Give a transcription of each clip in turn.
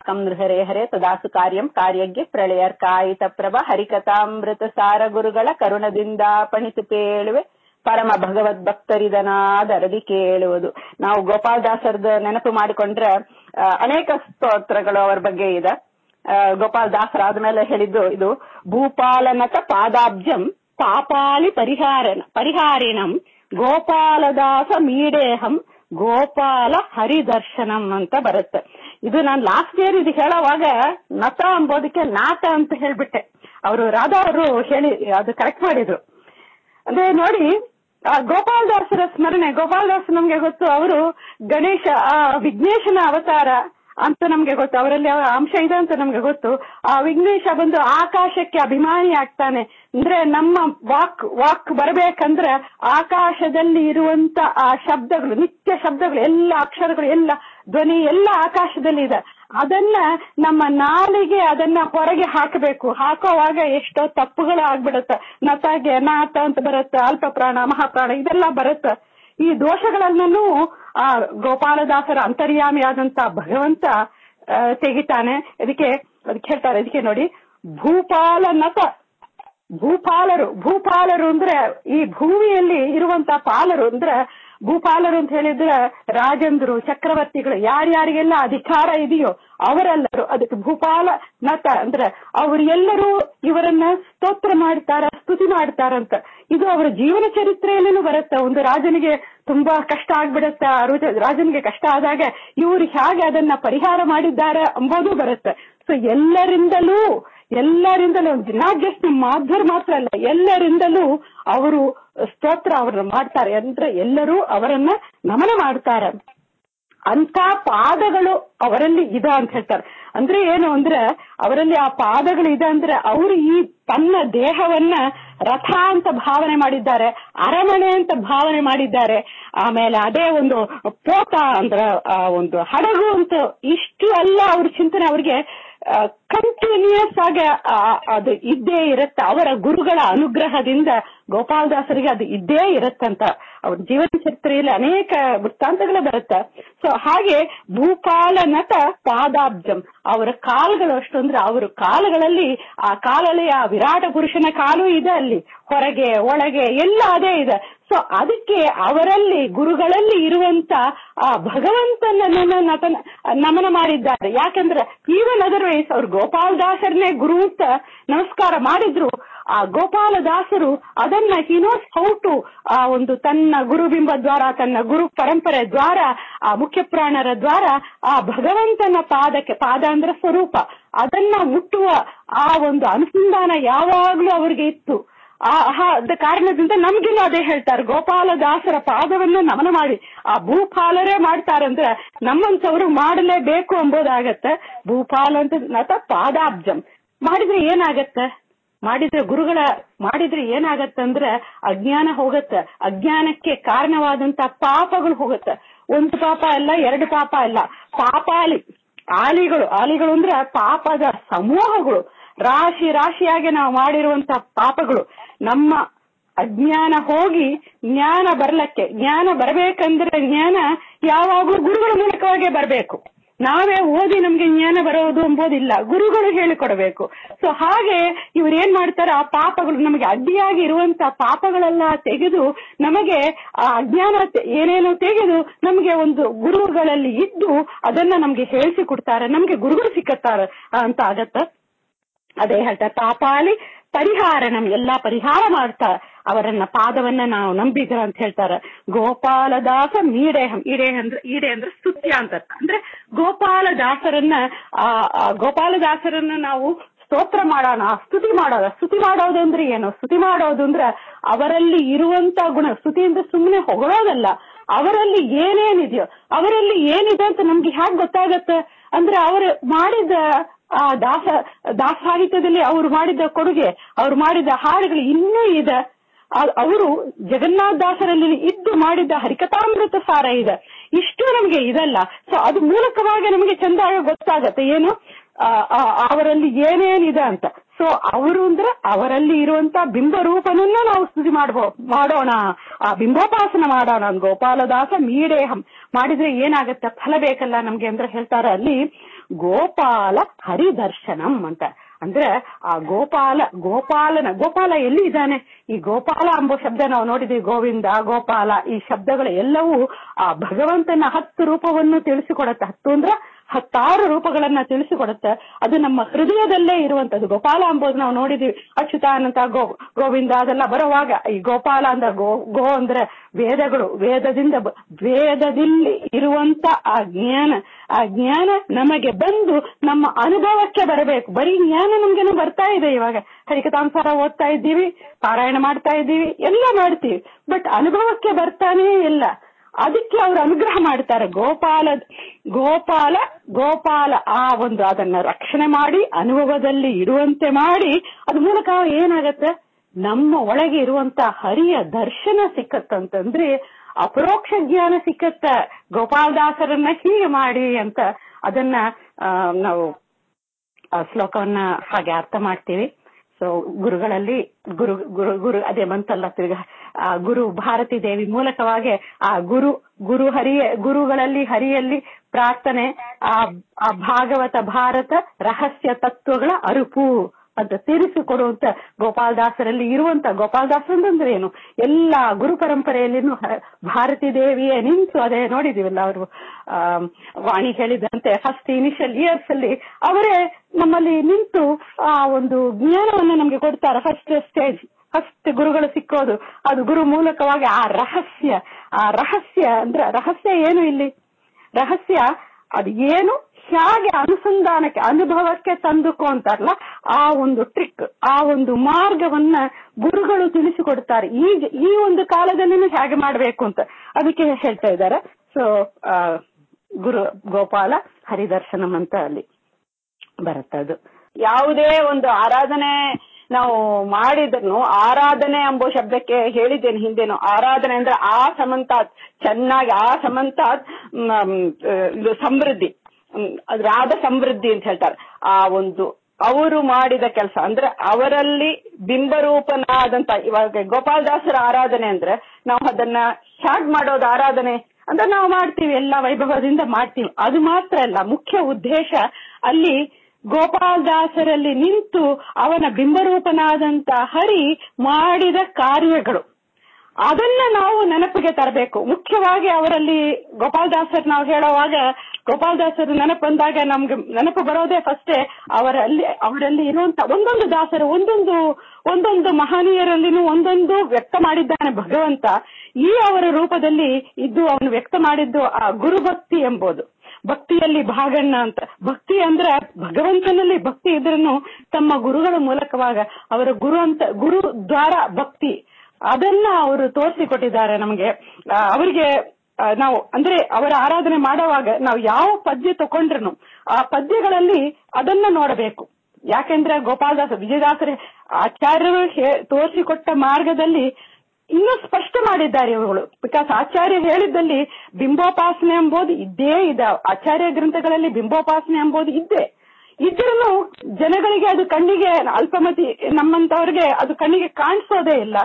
ಕಂ ಹರೇ ಹರೇ ತದಾಸು ಕಾರ್ಯಂ ಕಾರ್ಯಜ್ಞ ಪ್ರಳಯರ್ಕಾಯಿತ ಪ್ರಭ ಹರಿಕಥಾಮೃತ ಸಾರ ಗುರುಗಳ ಕರುಣದಿಂದ ಪಣಿತು ಪೇಳುವೆ ಪರಮ ಭಗವದ್ ಭಕ್ತರಿದನಾದರದಿ ಕೇಳುವುದು ನಾವು ಗೋಪಾಲದಾಸರದ ನೆನಪು ಮಾಡಿಕೊಂಡ್ರೆ ಆ, ಅನೇಕ ಸ್ತೋತ್ರಗಳು ಅವರ ಬಗ್ಗೆ ಇದೆ ಆ, ಗೋಪಾಲ್ ದಾಸರಾದ್ಮೇಲೆ ಹೇಳಿದ್ದು ಇದು ಭೂಪಾಲನತ ಪಾದಾಬ್ಜಂ ಪಾಪಾಲಿ ಪರಿಹಾರನ ಪರಿಹಾರಿಣಂ ಗೋಪಾಲದಾಸ ಮೀಡೇಹಂ ಗೋಪಾಲ ಹರಿದರ್ಶನಂ ಅಂತ ಬರುತ್ತೆ ಇದು ನಾನು ಲಾಸ್ಟ್ ಇಯರ್ ಇದು ಹೇಳೋವಾಗ ನತ ಅಂಬೋದಕ್ಕೆ ನಾಟ ಅಂತ ಹೇಳ್ಬಿಟ್ಟೆ ಅವರು ರಾಧಾ ಅವರು ಹೇಳಿ ಅದು ಕರೆಕ್ಟ್ ಮಾಡಿದ್ರು ಅಂದ್ರೆ ನೋಡಿ ಆ ಗೋಪಾಲದಾಸರ ಸ್ಮರಣೆ ಗೋಪಾಲದಾಸ್ ನಮ್ಗೆ ಗೊತ್ತು ಅವರು ಗಣೇಶ ಆ ವಿಘ್ನೇಶನ ಅವತಾರ ಅಂತ ನಮ್ಗೆ ಗೊತ್ತು ಅವರಲ್ಲಿ ಆ ಅಂಶ ಇದೆ ಅಂತ ನಮ್ಗೆ ಗೊತ್ತು ಆ ವಿಘ್ನೇಶ ಬಂದು ಆಕಾಶಕ್ಕೆ ಅಭಿಮಾನಿ ಆಗ್ತಾನೆ ಅಂದ್ರೆ ನಮ್ಮ ವಾಕ್ ವಾಕ್ ಬರಬೇಕಂದ್ರೆ ಆಕಾಶದಲ್ಲಿ ಇರುವಂತ ಆ ಶಬ್ದಗಳು ನಿತ್ಯ ಶಬ್ದಗಳು ಎಲ್ಲ ಅಕ್ಷರಗಳು ಎಲ್ಲ ಧ್ವನಿ ಎಲ್ಲ ಆಕಾಶದಲ್ಲಿ ಇದೆ ಅದನ್ನ ನಮ್ಮ ನಾಲಿಗೆ ಅದನ್ನ ಹೊರಗೆ ಹಾಕಬೇಕು ಹಾಕೋವಾಗ ಎಷ್ಟೋ ತಪ್ಪುಗಳು ಆಗ್ಬಿಡುತ್ತೆ ನತಾಗೆ ನಾತ ಅಂತ ಬರುತ್ತೆ ಅಲ್ಪ ಪ್ರಾಣ ಮಹಾಪ್ರಾಣ ಇದೆಲ್ಲ ಬರುತ್ತೆ ಈ ದೋಷಗಳನ್ನೂ ಆ ಗೋಪಾಲದಾಸರ ಅಂತರ್ಯಾಮಿಯಾದಂತ ಭಗವಂತ ಆ, ತೆಗಿತಾನೆ ಅದಕ್ಕೆ ಅದಕ್ಕೆ ಹೇಳ್ತಾರೆ ಅದಕ್ಕೆ ನೋಡಿ ಭೂಪಾಲ ನತ ಭೂಪಾಲರು ಭೂಪಾಲರು ಅಂದ್ರೆ ಈ ಭೂಮಿಯಲ್ಲಿ ಇರುವಂತ ಪಾಲರು ಅಂದ್ರೆ ಭೂಪಾಲರು ಅಂತ ಹೇಳಿದ್ರೆ ರಾಜಂದ್ರು ಚಕ್ರವರ್ತಿಗಳು ಯಾರ್ಯಾರಿಗೆಲ್ಲ ಅಧಿಕಾರ ಇದೆಯೋ ಅವರೆಲ್ಲರೂ ಅದಕ್ಕೆ ಭೂಪಾಲ ನತ ಅಂದ್ರೆ ಅವರೆಲ್ಲರೂ ಇವರನ್ನ ಸ್ತೋತ್ರ ಮಾಡ್ತಾರ ಸ್ತುತಿ ಮಾಡ್ತಾರಂತ ಇದು ಅವರ ಜೀವನ ಚರಿತ್ರೆಯಲ್ಲೂ ಬರುತ್ತೆ ಒಂದು ರಾಜನಿಗೆ ತುಂಬಾ ಕಷ್ಟ ಆಗ್ಬಿಡತ್ತೆ ಆ ರುಜ- ರಾಜನಿಗೆ ಕಷ್ಟ ಆದಾಗ ಇವರು ಹೇಗೆ ಅದನ್ನ ಪರಿಹಾರ ಮಾಡಿದ್ದಾರೆ ಎಂಬುದು ಬರುತ್ತೆ ಸೊ ಎಲ್ಲರಿಂದಲೂ ಎಲ್ಲರಿಂದಲೂ ನಾಟ್ ಜಸ್ಟ್ ನಮ್ಮ ಮಾಧ್ವರು ಮಾತ್ರ ಅಲ್ಲ ಎಲ್ಲರಿಂದಲೂ ಅವರು ಸ್ತೋತ್ರ ಅವರನ್ನ ಮಾಡ್ತಾರೆ ಅಂದ್ರೆ ಎಲ್ಲರೂ ಅವರನ್ನ ನಮನ ಮಾಡ್ತಾರೆ ಅಂತ ಪಾದಗಳು ಅವರಲ್ಲಿ ಇದೆ ಅಂತ ಹೇಳ್ತಾರೆ ಅಂದ್ರೆ ಏನು ಅಂದ್ರೆ ಅವರಲ್ಲಿ ಆ ಪಾದಗಳು ಇದೆ ಅಂದ್ರೆ ಅವರು ಈ ತನ್ನ ದೇಹವನ್ನ ರಥ ಅಂತ ಭಾವನೆ ಮಾಡಿದ್ದಾರೆ ಅರಮನೆ ಅಂತ ಭಾವನೆ ಮಾಡಿದ್ದಾರೆ ಆಮೇಲೆ ಅದೇ ಒಂದು ಪೋತ ಅಂದ್ರ ಆ ಒಂದು ಹಡಗು ಅಂತ ಇಷ್ಟು ಎಲ್ಲ ಅವ್ರ ಚಿಂತನೆ ಅವ್ರಿಗೆ ಕಂಟಿನ್ಯೂಸ್ ಆಗಿ ಆ, ಅದು ಇದ್ದೇ ಇರುತ್ತೆ ಅವರ ಗುರುಗಳ ಅನುಗ್ರಹದಿಂದ ಗೋಪಾಲದಾಸರಿಗೆ ಅದು ಇದ್ದೇ ಇರುತ್ತಂತ ಅವ್ರ ಜೀವನ ಚರಿತ್ರೆಯಲ್ಲಿ ಅನೇಕ ವೃತ್ತಾಂತಗಳು ಬರುತ್ತೆ ಸೊ ಹಾಗೆ ಭೂಪಾಲ ನಟ ಪಾದಾಬ್ಜಂ ಅವರ ಕಾಲುಗಳು ಅಷ್ಟು ಅಂದ್ರೆ ಅವರ ಕಾಲುಗಳಲ್ಲಿ ಆ ಕಾಲಲ್ಲಿ ಆ ವಿರಾಟ ಪುರುಷನ ಕಾಲು ಇದೆ ಅಲ್ಲಿ ಹೊರಗೆ ಒಳಗೆ ಎಲ್ಲ ಅದೇ ಇದೆ ಸೊ ಅದಕ್ಕೆ ಅವರಲ್ಲಿ ಗುರುಗಳಲ್ಲಿ ಇರುವಂತ ಆ ಭಗವಂತನನ್ನ ನತನ ನಮನ ಮಾಡಿದ್ದಾರೆ ಯಾಕಂದ್ರೆ ಈವನ್ ಅದರ್ವೈಸ್ ಅವ್ರು ಗೋಪಾಲದಾಸರನ್ನೇ ಗುರು ಅಂತ ನಮಸ್ಕಾರ ಮಾಡಿದ್ರು ಆ ಗೋಪಾಲದಾಸರು ಅದನ್ನ ಹಿ ನೋಸ್ ಹೌ ಟು ಆ ಒಂದು ತನ್ನ ಗುರುಬಿಂಬ ದ್ವಾರ ತನ್ನ ಗುರು ಪರಂಪರೆ ದ್ವಾರ ಆ ಮುಖ್ಯ ಪ್ರಾಣರ ದ್ವಾರ ಆ ಭಗವಂತನ ಪಾದಕ್ಕೆ ಪಾದ ಅಂದ್ರೆ ಸ್ವರೂಪ ಅದನ್ನ ಮುಟ್ಟುವ ಆ ಒಂದು ಅನುಸಂಧಾನ ಯಾವಾಗ್ಲೂ ಅವ್ರಿಗೆ ಇತ್ತು ಆ ಆ ಅದ ಕಾರಣದಿಂದ ನಮ್ಗಿನ್ನೂ ಅದೇ ಹೇಳ್ತಾರೆ ಗೋಪಾಲದಾಸರ ಪಾದವನ್ನು ನಮನ ಮಾಡಿ ಆ ಭೂಪಾಲರೇ ಮಾಡ್ತಾರಂದ್ರೆ ನಮ್ಮಂತವ್ರು ಮಾಡಲೇಬೇಕು ಎಂಬುದಾಗತ್ತೆ ಭೂಪಾಲ ಅಂತ ನತ ಪಾದಾಬ್ಜಂ ಮಾಡಿದ್ರೆ ಏನಾಗತ್ತೆ ಮಾಡಿದ್ರೆ ಗುರುಗಳ ಮಾಡಿದ್ರೆ ಏನಾಗತ್ತಂದ್ರೆ ಅಜ್ಞಾನ ಹೋಗತ್ತೆ ಅಜ್ಞಾನಕ್ಕೆ ಕಾರಣವಾದಂತ ಪಾಪಗಳು ಹೋಗತ್ತೆ ಒಂದು ಪಾಪ ಅಲ್ಲ ಎರಡು ಪಾಪ ಅಲ್ಲ ಪಾಪಾಲಿ ಆಲಿಗಳು ಆಲಿಗಳು ಅಂದ್ರೆ ಪಾಪದ ಸಮೂಹಗಳು ರಾಶಿ ರಾಶಿಯಾಗಿ ನಾವು ಮಾಡಿರುವಂತ ಪಾಪಗಳು ನಮ್ಮ ಅಜ್ಞಾನ ಹೋಗಿ ಜ್ಞಾನ ಬರ್ಲಕ್ಕೆ ಜ್ಞಾನ ಬರಬೇಕಂದ್ರೆ ಜ್ಞಾನ ಯಾವಾಗಲೂ ಗುರುಗಳ ಮೂಲಕವಾಗೇ ಬರಬೇಕು ನಾವೇ ಓದಿ ನಮ್ಗೆ ಜ್ಞಾನ ಬರೋದು ಎಂಬುದಿಲ್ಲ ಗುರುಗಳು ಹೇಳಿಕೊಡಬೇಕು ಸೊ ಹಾಗೆ ಇವ್ರು ಏನ್ ಮಾಡ್ತಾರೆ ಆ ಪಾಪಗಳು ನಮಗೆ ಅಡ್ಡಿಯಾಗಿ ಇರುವಂತ ಪಾಪಗಳೆಲ್ಲ ತೆಗೆದು ನಮಗೆ ಆ ಅಜ್ಞಾನ ತೆ- ಏನೇನೋ ತೆಗೆದು ನಮಗೆ ಒಂದು ಗುರುಗಳಲ್ಲಿ ಇದ್ದು ಅದನ್ನ ನಮ್ಗೆ ಹೇಳಿಸಿ ಕೊಡ್ತಾರೆ ನಮ್ಗೆ ಗುರುಗಳು ಸಿಕ್ಕತ್ತಾರೆ ಅಂತ ಆಗತ್ತ ಅದೇ ಹೇಳ್ತಾರೆ ಪಾಪಾಲಿ ಪರಿಹಾರ ನಮ್ ಎಲ್ಲಾ ಪರಿಹಾರ ಮಾಡ್ತಾರೆ ಅವರನ್ನ ಪಾದವನ್ನ ನಾವು ನಂಬಿದ್ರ ಅಂತ ಹೇಳ್ತಾರೆ ಗೋಪಾಲದಾಸ ಮೀಡೇಹಂ ಈಡೆ ಅಂದ್ರೆ ಈಡೆ ಅಂದ್ರೆ ಸ್ತುತ್ಯ ಅಂತ ಅರ್ಥ. ಅಂದ್ರೆ ಗೋಪಾಲದಾಸರನ್ನ ಆ ಆ ಗೋಪಾಲದಾಸರನ್ನ ನಾವು ಸ್ತೋತ್ರ ಮಾಡೋಣ ಸ್ತುತಿ ಮಾಡೋಣ ಸ್ತುತಿ ಮಾಡೋದು ಅಂದ್ರೆ ಏನು ಸ್ತುತಿ ಮಾಡೋದು ಅಂದ್ರೆ ಅವರಲ್ಲಿ ಇರುವಂತ ಗುಣ ಸ್ತುತಿ ಅಂದ್ರೆ ಸುಮ್ಮನೆ ಹೊಗಳೋದಲ್ಲ ಅವರಲ್ಲಿ ಏನೇನಿದೆಯೋ ಅವರಲ್ಲಿ ಏನಿದೆ ಅಂತ ನಮ್ಗೆ ಹ್ಯಾಕ್ ಗೊತ್ತಾಗತ್ತೆ ಅಂದ್ರೆ ಅವರು ಮಾಡಿದ ಆ ದಾಸ ದಾಸ ಸಾಹಿತ್ಯದಲ್ಲಿ ಅವರು ಮಾಡಿದ ಕೊಡುಗೆ ಅವರು ಮಾಡಿದ ಹಾಡುಗಳು ಇನ್ನೂ ಇದೆ ಅವರು ಜಗನ್ನಾಥ ದಾಸರಲ್ಲಿ ಇದ್ದು ಮಾಡಿದ ಹರಿಕಥಾಮೃತ ಸಾರ ಇದೆ ಇಷ್ಟು ನಮಗೆ ಇದಲ್ಲ ಸೊ ಅದು ಮೂಲಕವಾಗಿ ನಮಗೆ ಚಂದಾಗ ಗೊತ್ತಾಗತ್ತೆ ಏನು ಆ, ಆ, ಅವರಲ್ಲಿ ಏನೇನಿದೆ ಅಂತ ಸೊ ಅವರು ಅಂದ್ರೆ ಅವರಲ್ಲಿ ಇರುವಂತ ಬಿಂಬ ರೂಪನನ್ನ ನಾವು ಸ್ತುತಿ ಮಾಡ್ಬೋ ಮಾಡೋಣ ಆ ಬಿಂಬೋಪಾಸನ ಮಾಡೋಣ ಅಂತ ಗೋಪಾಲದಾಸ ಮೀಡೇಹಂ ಮಾಡಿದ್ರೆ ಏನಾಗತ್ತೆ ಫಲ ಬೇಕಲ್ಲ ನಮ್ಗೆ ಅಂದ್ರೆ ಹೇಳ್ತಾರೆ ಅಲ್ಲಿ ಗೋಪಾಲ ಹರಿದರ್ಶನಂ ಅಂತ ಅಂದ್ರೆ ಆ ಗೋಪಾಲ ಗೋಪಾಲನ ಗೋಪಾಲ ಎಲ್ಲಿ ಇದ್ದಾನೆ ಈ ಗೋಪಾಲ ಎಂಬ ಶಬ್ದ ನಾವು ನೋಡಿದ್ವಿ ಗೋವಿಂದ ಗೋಪಾಲ ಈ ಶಬ್ದಗಳು ಎಲ್ಲವೂ ಆ ಭಗವಂತನ ಹತ್ತು ರೂಪವನ್ನು ತಿಳಿಸಿಕೊಡತ್ತೆ ಹತ್ತು ಅಂದ್ರೆ ಹತ್ತಾರು ರೂಪಗಳನ್ನ ತಿಳಿಸಿಕೊಡುತ್ತೆ ಅದು ನಮ್ಮ ಹೃದಯದಲ್ಲೇ ಇರುವಂತದ್ದು ಗೋಪಾಲ ಎಂಬುದು ನಾವು ನೋಡಿದೀವಿ ಅಚ್ಯುತಾನಂತ ಗೋ ಗೋವಿಂದ ಅದೆಲ್ಲ ಬರುವಾಗ ಈ ಗೋಪಾಲ ಅಂದ್ರೆ ಗೋ ಗೋ ಅಂದ್ರೆ ವೇದಗಳು ವೇದದಿಂದ ಬ- ವೇದದಲ್ಲಿ ಇರುವಂತ ಆ ಜ್ಞಾನ ಆ ಜ್ಞಾನ ನಮಗೆ ಬಂದು ನಮ್ಮ ಅನುಭವಕ್ಕೆ ಬರಬೇಕು ಬರೀ ಜ್ಞಾನ ನಮ್ಗೇನು ಬರ್ತಾ ಇದೆ ಇವಾಗ ಹರಿಕತಾಂಸಾರ ಓದ್ತಾ ಇದ್ದೀವಿ ಪಾರಾಯಣ ಮಾಡ್ತಾ ಇದ್ದೀವಿ ಎಲ್ಲ ಮಾಡ್ತೀವಿ ಬಟ್ ಅನುಭವಕ್ಕೆ ಬರ್ತಾನೇ ಇಲ್ಲ ಅದಕ್ಕೆ ಅವರು ಅನುಗ್ರಹ ಮಾಡ್ತಾರೆ ಗೋಪಾಲ ಗೋಪಾಲ ಗೋಪಾಲ ಆ ಒಂದು ಅದನ್ನ ರಕ್ಷಣೆ ಮಾಡಿ ಅನುಭವದಲ್ಲಿ ಇರುವಂತೆ ಮಾಡಿ ಅದ್ ಮೂಲಕ ಏನಾಗತ್ತೆ ನಮ್ಮ ಒಳಗೆ ಇರುವಂತ ಹರಿಯ ದರ್ಶನ ಸಿಕ್ಕತ್ತಂತಂದ್ರೆ ಅಪರೋಕ್ಷ ಜ್ಞಾನ ಸಿಕ್ಕತ್ತ ಗೋಪಾಲದಾಸರನ್ನ ಹೀಗೆ ಮಾಡಿ ಅಂತ ಅದನ್ನ ಆ, ನಾವು ಆ ಶ್ಲೋಕವನ್ನ ಹಾಗೆ ಅರ್ಥ ಮಾಡ್ತೀವಿ ಸೊ ಗುರುಗಳಲ್ಲಿ ಗುರು ಗುರು ಗುರು ಅದೇ ಬಂತಲ್ಲ ತಿರ್ಗ ಆ ಗುರು ಭಾರತಿ ದೇವಿ ಮೂಲಕವಾಗಿ ಆ ಗುರು ಗುರು ಹರಿಯ ಗುರುಗಳಲ್ಲಿ ಹರಿಯಲ್ಲಿ ಪ್ರಾರ್ಥನೆ ಆ ಆ ಭಾಗವತ ಭಾರತ ರಹಸ್ಯ ತತ್ವಗಳ ಅರುಪು ಅಂತ ತಿಳಿಸಿಕೊಡುವಂತ ಗೋಪಾಲದಾಸರಲ್ಲಿ ಇರುವಂತ ಗೋಪಾಲದಾಸ ಅಂದ್ರೆ ಏನು ಎಲ್ಲಾ ಗುರು ಪರಂಪರೆಯಲ್ಲಿನೂ ಹ- ಭಾರತಿ ದೇವಿಯೇ ನಿಂತು ಅದೇ ನೋಡಿದೀವಲ್ಲ ಅವರು ಆ ವಾಣಿ ಹೇಳಿದಂತೆ ಫಸ್ಟ್ ಇನಿಷಿಯಲ್ ಇಯರ್ಸ್ ಅಲ್ಲಿ ಅವರೇ ನಮ್ಮಲ್ಲಿ ನಿಂತು ಆ ಒಂದು ಜ್ಞಾನವನ್ನ ನಮ್ಗೆ ಕೊಡ್ತಾರೆ ಫಸ್ಟ್ ಸ್ಟೇಜ್ ಫಸ್ಟ್ ಗುರುಗಳು ಸಿಕ್ಕೋದು ಅದು ಗುರು ಮೂಲಕವಾಗಿ ಆ ರಹಸ್ಯ ಆ ರಹಸ್ಯ ಅಂದ್ರೆ ರಹಸ್ಯ ಏನು ಇಲ್ಲಿ ರಹಸ್ಯ ಅದು ಏನು ಹೇಗೆ ಅನುಸಂಧಾನಕ್ಕೆ ಅನುಭವಕ್ಕೆ ತಂದುಕೋ ಅಂತಾರಲ್ಲ ಆ ಒಂದು ಟ್ರಿಕ್ ಆ ಒಂದು ಮಾರ್ಗವನ್ನ ಗುರುಗಳು ತಿಳಿಸಿಕೊಡ್ತಾರೆ ಈಗ ಈ ಒಂದು ಕಾಲದಲ್ಲಿ ಹೇಗೆ ಮಾಡಬೇಕು ಅಂತ ಅದಕ್ಕೆ ಹೇಳ್ತಾ ಇದ್ದಾರೆ ಸೊ ಗುರು ಗೋಪಾಲ ಹರಿದರ್ಶನಂ ಅಂತ ಅಲ್ಲಿ ಬರುತ್ತದು ಯಾವುದೇ ಒಂದು ಆರಾಧನೆ ನಾವು ಮಾಡಿದ್ರು ಆರಾಧನೆ ಎಂಬ ಶಬ್ದಕ್ಕೆ ಹೇಳಿದ್ದೇನೆ ಹಿಂದೆನು ಆರಾಧನೆ ಅಂದ್ರೆ ಆ ಸಮಂತಾತ್ ಚೆನ್ನಾಗಿ ಆ ಸಮಂತಾತ್ ಮ್, ಮ್, ಇದು ಸಮೃದ್ಧಿ ಮ್, ಅದು ರಾಧ ಸಮೃದ್ಧಿ ಅಂತ ಹೇಳ್ತಾರೆ ಆ ಒಂದು ಅವರು ಮಾಡಿದ ಕೆಲಸ ಅಂದ್ರೆ ಅವರಲ್ಲಿ ಬಿಂಬರೂಪನಾದಂತ ಇವಾಗ ಗೋಪಾಲದಾಸರ ಆರಾಧನೆ ಅಂದ್ರೆ ನಾವು ಅದನ್ನ ಹ್ಯಾಗ್ ಮಾಡೋದು ಆರಾಧನೆ ಅಂದ್ರೆ ನಾವು ಮಾಡ್ತೀವಿ ಎಲ್ಲ ವೈಭವದಿಂದ ಮಾಡ್ತೀವಿ ಅದು ಮಾತ್ರ ಅಲ್ಲ ಮುಖ್ಯ ಉದ್ದೇಶ ಅಲ್ಲಿ ಗೋಪಾಲದಾಸರಲ್ಲಿ ನಿಂತು ಅವನ ಬಿಂಬರೂಪನಾದಂತ ಹರಿ ಮಾಡಿದ ಕಾರ್ಯಗಳು ಅದನ್ನ ನಾವು ನೆನಪಿಗೆ ತರಬೇಕು ಮುಖ್ಯವಾಗಿ ಅವರಲ್ಲಿ ಗೋಪಾಲದಾಸರು ನಾವು ಹೇಳುವಾಗ ಗೋಪಾಲದಾಸರು ನೆನಪು ಬಂದಾಗ ನಮ್ಗೆ ನೆನಪು ಬರೋದೇ ಫಸ್ಟೇ ಅವರಲ್ಲಿ ಅವರಲ್ಲಿ ಇರುವಂತ ಒಂದೊಂದು ದಾಸರು ಒಂದೊಂದು ಒಂದೊಂದು ಮಹನೀಯರಲ್ಲಿನೂ ಒಂದೊಂದು ವ್ಯಕ್ತ ಮಾಡಿದ್ದಾನೆ ಭಗವಂತ ಈ ಅವರ ರೂಪದಲ್ಲಿ ಇದ್ದು ಅವನು ವ್ಯಕ್ತ ಮಾಡಿದ್ದು ಆ ಗುರುಭಕ್ತಿ ಎಂಬುದು ಭಕ್ತಿಯಲ್ಲಿ ಭಾಗಣ್ಣ ಅಂತ ಭಕ್ತಿ ಅಂದ್ರೆ ಭಗವಂತನಲ್ಲಿ ಭಕ್ತಿ ಇದ್ರೂ ತಮ್ಮ ಗುರುಗಳ ಮೂಲಕವಾಗ ಅವರ ಗುರು ಅಂತ ಗುರು ದ್ವಾರ ಭಕ್ತಿ ಅದನ್ನ ಅವರು ತೋರಿಸಿಕೊಟ್ಟಿದ್ದಾರೆ ನಮಗೆ ಆ, ಅವರಿಗೆ ಆ, ನಾವು ಅಂದ್ರೆ ಅವರ ಆರಾಧನೆ ಮಾಡುವಾಗ ನಾವು ಯಾವ ಪದ್ಯ ತಕೊಂಡ್ರು ಆ ಪದ್ಯಗಳಲ್ಲಿ ಅದನ್ನ ನೋಡಬೇಕು ಯಾಕೆಂದ್ರೆ ಗೋಪಾಲದಾಸ ವಿಜಯದಾಸರೇ ಆಚಾರ್ಯರು ಹೇ- ತೋರಿಸಿಕೊಟ್ಟ ಮಾರ್ಗದಲ್ಲಿ ಇನ್ನೂ ಸ್ಪಷ್ಟ ಮಾಡಿದ್ದಾರೆ ಇವುಗಳು ಬಿಕಾಸ್ ಆಚಾರ್ಯ ಹೇಳಿದ್ದಲ್ಲಿ ಬಿಂಬೋಪಾಸನೆ ಎಂಬುದು ಇದ್ದೇ ಇದೆ ಆಚಾರ್ಯ ಗ್ರಂಥಗಳಲ್ಲಿ ಬಿಂಬೋಪಾಸನೆ ಎಂಬುದು ಇದ್ದೇ ಇದ್ರೂ ಜನಗಳಿಗೆ ಅದು ಕಣ್ಣಿಗೆ ಅಲ್ಪಮತಿ ನಮ್ಮಂತವ್ರಿಗೆ ಅದು ಕಣ್ಣಿಗೆ ಕಾಣಿಸೋದೇ ಇಲ್ಲ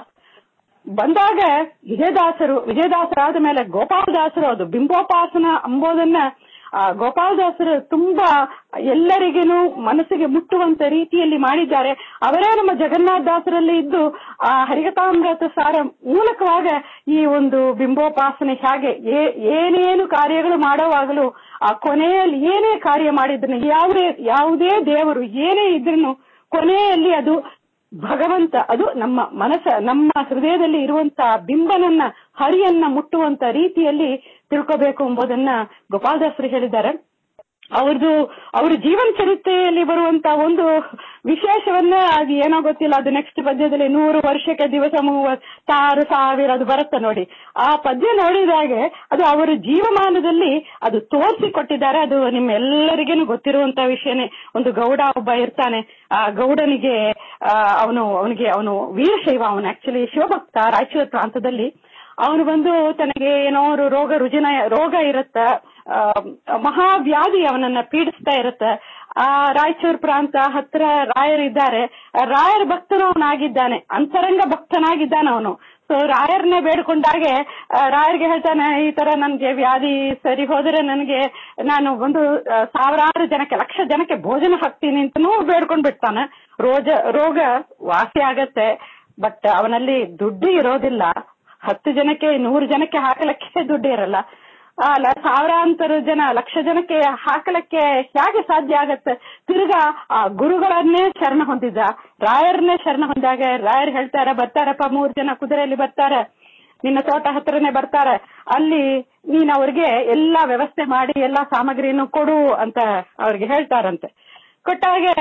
ಬಂದಾಗ ವಿಜಯದಾಸರು ವಿಜಯದಾಸರಾದ ಮೇಲೆ ಗೋಪಾಲದಾಸರು ಅದು ಬಿಂಬೋಪಾಸನ ಎಂಬುದನ್ನ ಆ ಗೋಪಾಲದಾಸರು ತುಂಬಾ ಎಲ್ಲರಿಗೇನು ಮನಸ್ಸಿಗೆ ಮುಟ್ಟುವಂತ ರೀತಿಯಲ್ಲಿ ಮಾಡಿದ್ದಾರೆ ಅವರೇ ನಮ್ಮ ಜಗನ್ನಾಥ ದಾಸರಲ್ಲಿ ಇದ್ದು ಆ ಹರಿಕಥಾಮೃತ ಸಾರ ಮೂಲಕವಾಗ ಈ ಒಂದು ಬಿಂಬೋಪಾಸನೆ ಹೇಗೆ ಏ- ಏನೇನು ಕಾರ್ಯಗಳು ಮಾಡುವಾಗಲೂ ಆ ಕೊನೆಯಲ್ಲಿ ಏನೇ ಕಾರ್ಯ ಮಾಡಿದ್ರು ಯಾವುದೇ ಯಾವುದೇ ದೇವರು ಏನೇ ಇದ್ರೂ ಕೊನೆಯಲ್ಲಿ ಅದು ಭಗವಂತ ಅದು ನಮ್ಮ ಮನಸ್ಸ ನಮ್ಮ ಹೃದಯದಲ್ಲಿ ಇರುವಂತ ಬಿಂಬನನ್ನ ಹರಿಯನ್ನ ಮುಟ್ಟುವಂತ ರೀತಿಯಲ್ಲಿ ತಿಳ್ಕೋಬೇಕು ಎಂಬುದನ್ನ ಗೋಪಾಲದಾಸರು ಹೇಳಿದ್ದಾರೆ ಅವ್ರದ್ದು ಅವ್ರ ಜೀವನ ಚರಿತ್ರೆಯಲ್ಲಿ ಬರುವಂತ ಒಂದು ವಿಶೇಷವನ್ನ ಅದು ಏನೋ ಗೊತ್ತಿಲ್ಲ ಅದು ನೆಕ್ಸ್ಟ್ ಪದ್ಯದಲ್ಲಿ ನೂರು ವರ್ಷಕ್ಕೆ ದಿವಸ ಮೂವತ್ತಾರು ಸಾವಿರ ಅದು ಬರುತ್ತೆ ನೋಡಿ ಆ ಪದ್ಯ ನೋಡಿದಾಗೆ ಅದು ಅವರ ಜೀವಮಾನದಲ್ಲಿ ಅದು ತೋರಿಸಿಕೊಟ್ಟಿದ್ದಾರೆ ಅದು ನಿಮ್ಮ ಎಲ್ಲರಿಗೇನು ಗೊತ್ತಿರುವಂತ ವಿಷಯನೇ ಒಂದು ಗೌಡ ಒಬ್ಬ ಇರ್ತಾನೆ ಆ ಗೌಡನಿಗೆ ಅವನು ಅವನಿಗೆ ಅವನು ವೀರಶೈವ ಅವನು ಆಕ್ಚುಲಿ ಶಿವಭಕ್ತ ರಾಯಚೂರು ಪ್ರಾಂತದಲ್ಲಿ ಅವನು ಬಂದು ತನಗೆ ಏನೋ ಒಂದು ರೋಗ ರುಜಿನ ರೋಗ ಇರುತ್ತ ಆ, ಮಹಾವ್ಯಾಧಿ ಅವನನ್ನ ಪೀಡಿಸ್ತಾ ಇರುತ್ತ ಆ ರಾಯಚೂರು ಪ್ರಾಂತ ಹತ್ರ ರಾಯರಿದ್ದಾರೆ ಆ ರಾಯರ ಭಕ್ತನು ಅವನಾಗಿದ್ದಾನೆ ಅಂತರಂಗ ಭಕ್ತನಾಗಿದ್ದಾನೆ ಅವನು ಸೊ ರಾಯರ್ನೇ ಬೇಡ್ಕೊಂಡಾಗೆ ಆ, ರಾಯರ್ಗೆ ಹೇಳ್ತಾನೆ ಈ ತರ ನನ್ಗೆ ವ್ಯಾಧಿ ಸರಿ ಹೋದರೆ ನನಗೆ ನಾನು ಒಂದು ಆ, ಸಾವಿರಾರು ಜನಕ್ಕೆ ಲಕ್ಷ ಜನಕ್ಕೆ ಭೋಜನ ಹಾಕ್ತೀನಿ ಅಂತನೂ ಬೇಡ್ಕೊಂಡ್ ಬಿಡ್ತಾನೆ ರೋಜ ರೋಗ ವಾಸಿ ಆಗತ್ತೆ ಬಟ್ ಅವನಲ್ಲಿ ದುಡ್ಡು ಇರೋದಿಲ್ಲ ಹತ್ತು ಜನಕ್ಕೆ ನೂರು ಜನಕ್ಕೆ ಹಾಕಲಕ್ಕೆ ದುಡ್ಡು ಇರಲ್ಲ ಅಲ್ಲ ಸಾವಿರಾಂತರ ಜನ ಲಕ್ಷ ಜನಕ್ಕೆ ಹಾಕಲಕ್ಕೆ ಹೇಗೆ ಸಾಧ್ಯ ಆಗತ್ತೆ ತಿರ್ಗಾ ಆ ಗುರುಗಳನ್ನೇ ಶರಣ ಹೊಂದಿದ್ದ ರಾಯರ್ನೇ ಶರಣ ಹೊಂದಾಗ ರಾಯರ್ ಹೇಳ್ತಾರೆ ಬರ್ತಾರಪ್ಪ ಮೂರ್ ಜನ ಕುದುರೆಯಲ್ಲಿ ಬರ್ತಾರೆ ನಿನ್ನ ತೋಟ ಹತ್ರನೇ ಬರ್ತಾರೆ ಅಲ್ಲಿ ನೀನ್ ಅವ್ರಿಗೆ ಎಲ್ಲಾ ವ್ಯವಸ್ಥೆ ಮಾಡಿ ಎಲ್ಲಾ ಸಾಮಗ್ರಿಯನ್ನು ಕೊಡು ಅಂತ ಅವ್ರಿಗೆ ಹೇಳ್ತಾರಂತೆ ಕೊಟ್ಟಾಗೆ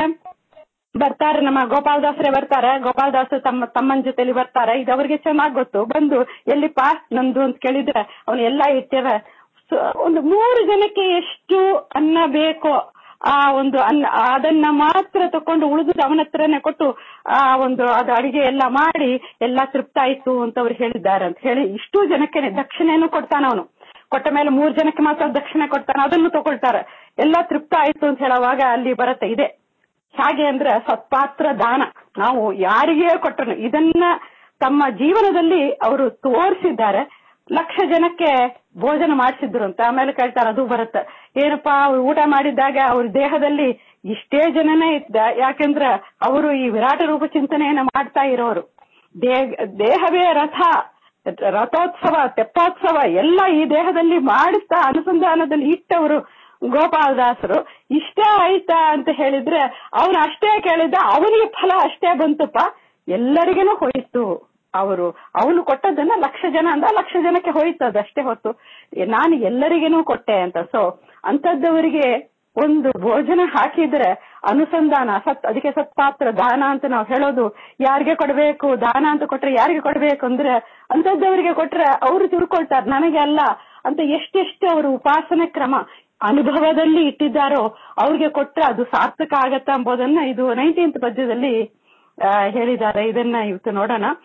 ಬರ್ತಾರೆ ನಮ್ಮ ಗೋಪಾಲದಾಸರೇ ಬರ್ತಾರೆ ಗೋಪಾಲದಾಸ ತಮ್ಮ ತಮ್ಮನ ಜೊತೆಲಿ ಬರ್ತಾರೆ ಇದು ಅವ್ರಿಗೆ ಚೆನ್ನಾಗ್ ಗೊತ್ತು ಬಂದು ಎಲ್ಲಿ ಪಾಸ್ ನಂದು ಅಂತ ಕೇಳಿದ್ರೆ ಅವನು ಎಲ್ಲಾ ಇಟ್ಟಿರ ಒಂದು ಮೂರು ಜನಕ್ಕೆ ಎಷ್ಟು ಅನ್ನ ಬೇಕೋ ಆ ಒಂದು ಅನ್ನ ಅದನ್ನ ಮಾತ್ರ ತಕೊಂಡು ಉಳಿದು ಅವನ ಹತ್ರನೇ ಕೊಟ್ಟು ಆ ಒಂದು ಅದು ಅಡಿಗೆ ಎಲ್ಲ ಮಾಡಿ ಎಲ್ಲಾ ತೃಪ್ತ ಆಯ್ತು ಅಂತ ಅವ್ರು ಹೇಳಿದ್ದಾರೆ ಅಂತ ಹೇಳಿ ಇಷ್ಟು ಜನಕ್ಕೆ ದಕ್ಷಿಣೆಯನ್ನು ಕೊಡ್ತಾನ ಅವನು ಕೊಟ್ಟ ಮೇಲೆ ಮೂರ್ ಜನಕ್ಕೆ ಮಾತ್ರ ದಕ್ಷಿಣೆ ಕೊಡ್ತಾನೆ ಅದನ್ನು ತಗೊಳ್ತಾರೆ ಎಲ್ಲಾ ತೃಪ್ತ ಆಯ್ತು ಅಂತ ಹೇಳುವಾಗ ಅಲ್ಲಿ ಬರುತ್ತೆ ಇದೆ ಹಾಗೆ ಅಂದ್ರೆ ಸತ್ಪಾತ್ರ ದಾನ ನಾವು ಯಾರಿಗೇ ಕೊಟ್ಟರು ಇದನ್ನ ತಮ್ಮ ಜೀವನದಲ್ಲಿ ಅವರು ತೋರಿಸಿದ್ದಾರೆ ಲಕ್ಷ ಜನಕ್ಕೆ ಭೋಜನ ಮಾಡಿಸಿದ್ರು ಅಂತ ಆಮೇಲೆ ಕೇಳ್ತಾರೆ ಅದು ಬರುತ್ತೆ ಏನಪ್ಪಾ ಅವ್ರು ಊಟ ಮಾಡಿದ್ದಾಗ ಅವ್ರ ದೇಹದಲ್ಲಿ ಇಷ್ಟೇ ಜನನೇ ಇದ್ದ ಯಾಕೆಂದ್ರ ಅವರು ಈ ವಿರಾಟ ರೂಪ ಚಿಂತನೆಯನ್ನ ಮಾಡ್ತಾ ಇರೋರು ದೇಹ ದೇಹವೇ ರಥ ರಥೋತ್ಸವ ತೆಪ್ಪೋತ್ಸವ ಎಲ್ಲ ಈ ದೇಹದಲ್ಲಿ ಮಾಡಿಸ್ತಾ ಅನುಸಂಧಾನದಲ್ಲಿ ಇಟ್ಟವರು ಗೋಪಾಲದಾಸರು ಇಷ್ಟೇ ಆಯ್ತಾ ಅಂತ ಹೇಳಿದ್ರೆ ಅವನು ಅಷ್ಟೇ ಕೇಳಿದ್ದ ಅವನಿಗೆ ಫಲ ಅಷ್ಟೇ ಬಂತಪ್ಪ ಎಲ್ಲರಿಗೇನು ಹೋಯಿತು ಅವರು ಅವನು ಕೊಟ್ಟದನ್ನ ಲಕ್ಷ ಜನ ಅಂದ ಲಕ್ಷ ಜನಕ್ಕೆ ಹೋಯ್ತು ಅದಷ್ಟೇ ಹೊತ್ತು ನಾನು ಎಲ್ಲರಿಗೇನು ಕೊಟ್ಟೆ ಅಂತ ಸೊ ಅಂತದ್ದವರಿಗೆ ಒಂದು ಭೋಜನ ಹಾಕಿದ್ರೆ ಅನುಸಂಧಾನ ಸತ್ ಅದಕ್ಕೆ ಸತ್ಪಾತ್ರ ದಾನ ಅಂತ ನಾವು ಹೇಳೋದು ಯಾರಿಗೆ ಕೊಡಬೇಕು ದಾನ ಅಂತ ಕೊಟ್ರೆ ಯಾರಿಗೆ ಕೊಡಬೇಕು ಅಂದ್ರೆ ಅಂತದ್ದವರಿಗೆ ಕೊಟ್ರೆ ಅವರು ತಿಳ್ಕೊಳ್ತಾರೆ ನನಗೆ ಅಲ್ಲ ಅಂತ ಎಷ್ಟೆಷ್ಟು ಅವರು ಉಪಾಸನೆ ಕ್ರಮ ಅನುಭವದಲ್ಲಿ ಇಟ್ಟಿದ್ದಾರೋ ಅವ್ರಿಗೆ ಕೊಟ್ರೆ ಅದು ಸಾರ್ಥಕ ಆಗತ್ತ ಎಂಬುದನ್ನ ಇದು ನೈನ್ಟೀನ್ತ್ ಪದ್ಯದಲ್ಲಿ ಆ, ಹೇಳಿದ್ದಾರೆ ಇದನ್ನ ಇವತ್ತು ನೋಡೋಣ